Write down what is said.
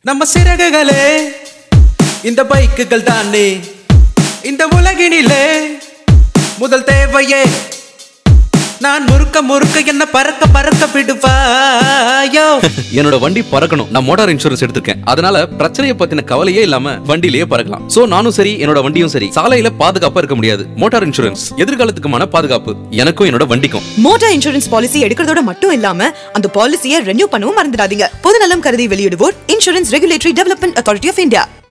நம்ம சிறகுகளே இந்த பைக்குகள் தானே இந்த உலகினிலே முதல் தேவையே நான் முறுக்க முறுக்க என்ன பறக்க பறக்க விடுவாயோ என்னோட வண்டி பறக்கணும் நான் மோட்டார் இன்சூரன்ஸ் எடுத்திருக்கேன் அதனால பிரச்சனையை பத்தின கவலையே இல்லாம வண்டியிலேயே பறக்கலாம் சோ நானும் சரி என்னோட வண்டியும் சரி சாலையில பாதுகாப்பா இருக்க முடியாது மோட்டார் இன்சூரன்ஸ் எதிர்காலத்துக்குமான பாதுகாப்பு எனக்கும் என்னோட வண்டிக்கும் மோட்டார் இன்சூரன்ஸ் பாலிசி எடுக்கிறதோட மட்டும் இல்லாம அந்த பாலிசியை ரெனியூ பண்ணவும் மறந்துடாதீங்க பொதுநலம் கருதி வெளியிடுவோர் insurance regulatory development authority of India